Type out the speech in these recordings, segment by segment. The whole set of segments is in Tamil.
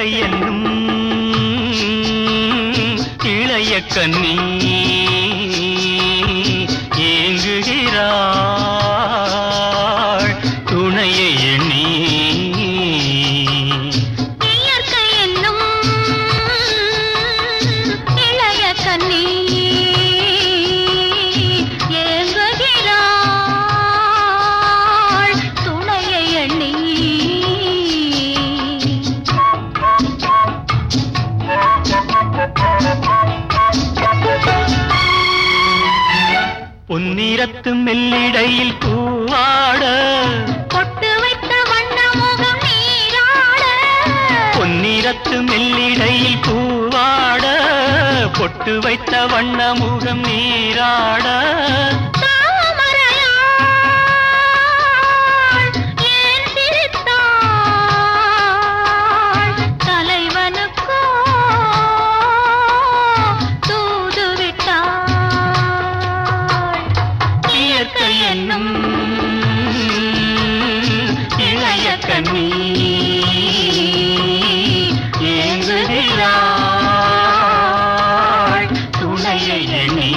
இயற்கை என்னும் இளைய கண்ணி ஏங்குகிறாள் துணையை எண்ணி இயற்கை என்னும் இளைய கன்னி ஏங்குகிறாள் துணையை எண்ணி பொன்னிறத்து மெல்லிடையில் பூவாட பொட்டு வைத்த வண்ண முகம் நீராட பொன்னிறத்து மெல்லிடையில் பூவாட பொட்டு வைத்த வண்ண முகம் நீராட தாமரையாள் ஏன் சிரித்தாள்? தலைவனுக்கோ தூது விட்டாள். இயற்கை என்னும் இளைய கண்ணி ஏங்குகிறாள் துணையை எண்ணி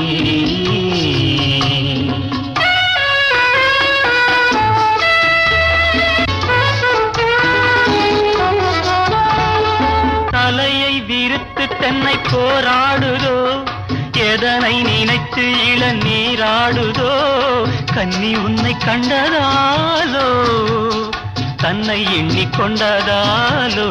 தலையை விரித்து தென்னை போராடுதோ எதனை நினைத்து இள நீராடுதோ கன்னி உன்னை கண்டதாலோ தன்னை எண்ணிக்கொண்டதாலோ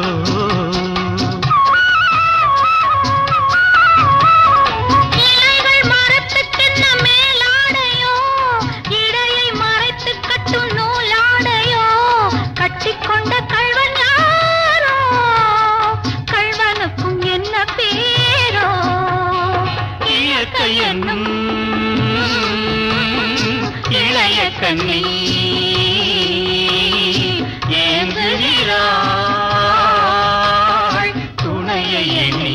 இலைகள் மரத்துக்கென்ன மேலாடையோ, இடையை மறைத்துக் கட்டும் நூலாடையோ, கட்டிக்கொண்ட கள்வன் யாரோ? கள்வனுக்கும் என்ன பேரோ? இயற்கை என்னும் இளைய கண்ணி ஏங்குகிறாள் துணையை எண்ணி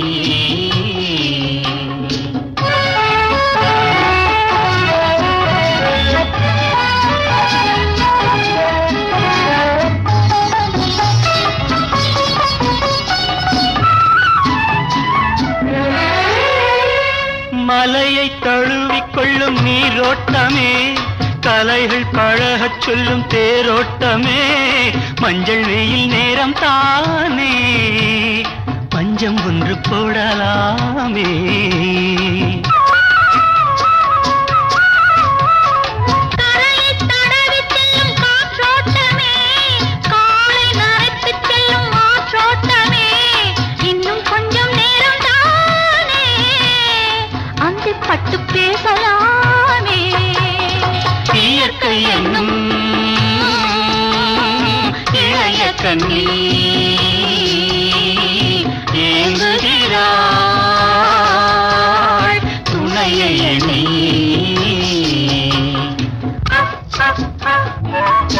மலையை தழுவிக் கொள்ளும் நீரோட்டமே கலைகள் பழகச் சொல்லும் தேரோட்டமே மஞ்சள் வெயில் நேரம் தானே பஞ்சம் ஒன்று போடலாமே கரையைத் தடவிச் செல்லும் காற்றோட்டமே, காலை நரைத்துச் செல்லும் மாற்றோட்டமே, இன்னும் கொஞ்சம் நேரம் தானே, அந்திப் பட்டுப் பேசலாமே இயற்கை என்னும் இளைய கண்ணி ஏங்குகிறாள் துணையை எண்ணி